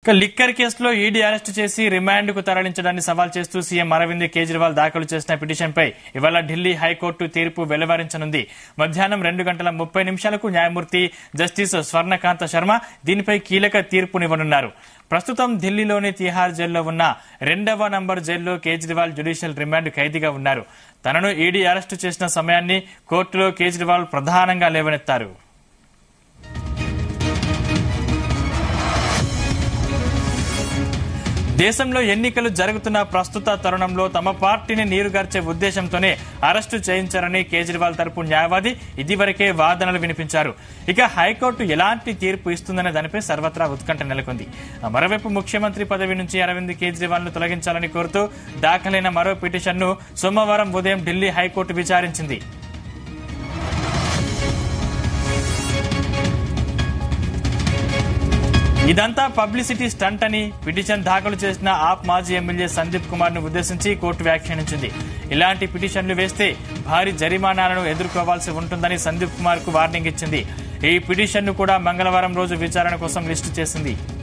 ఇక లిక్కర్ కేసులో ED arrest చేసి రిమాండ్ కు తరలించడాన్ని సవాల్ చేస్తూ సీఎం అరవింద్ కేజ్రీవాల్ దాఖలు చేసిన పిటిషన్పై ఇవాళ ఢిల్లీ హైకోర్టు తీర్పు వెలువరించనుంది మధ్యాహ్నం రెండు గంటల ముప్పై నిమిషాలకు న్యాయమూర్తి జస్టిస్ స్వర్ణకాంత శర్మ దీనిపై కీలక తీర్పునివ్వనున్నారు ప్రస్తుతం ఢిల్లీలోని తిహార్ జైల్లో ఉన్న రెండవ నంబర్ జైల్లో కేజ్రీవాల్ జ్యుడిషియల్ రిమాండ్ ఖైదీగా ఉన్నారు తనను ఈడీ అరెస్టు చేసిన సమయాన్ని కోర్టులో కేజ్రీవాల్ ప్రధానంగా లేవనెత్తారు దేశంలో ఎన్నికలు జరుగుతున్న ప్రస్తుత తరుణంలో తమ పార్టీని నీరుగార్చే ఉద్దేశంతోనే అరెస్టు చేయించారని కేజ్రీవాల్ తరపు న్యాయవాది ఇదివరకే వాదనలు వినిపించారు ఇక హైకోర్టు ఎలాంటి తీర్పు ఇస్తుందనే దానిపై సర్వత్రా ఉత్కంఠ నెలకొంది మరోవైపు ముఖ్యమంత్రి పదవి నుంచి అరవింద్ కేజ్రీవాల్ ను తొలగించాలని కోరుతూ దాఖలైన మరో పిటిషన్ను సోమవారం ఉదయం ఢిల్లీ హైకోర్టు విచారించింది ఇదంతా పబ్లిసిటీ స్టంట్ అని పిటిషన్ దాఖలు చేసిన ఆప్ మాజీ ఎమ్మెల్యే సందీప్ కుమార్ ను ఉద్దేశించి కోర్టు వ్యాఖ్యానించింది ఇలాంటి పిటిషన్లు వేస్తే భారీ జరిమానాలను ఎదుర్కోవాల్సి ఉంటుందని సందీప్ కుమార్ కు వార్నింగ్ ఇచ్చింది ఈ పిటిషన్ ను కూడా మంగళవారం రోజు విచారణ కోసం లిస్టు చేసింది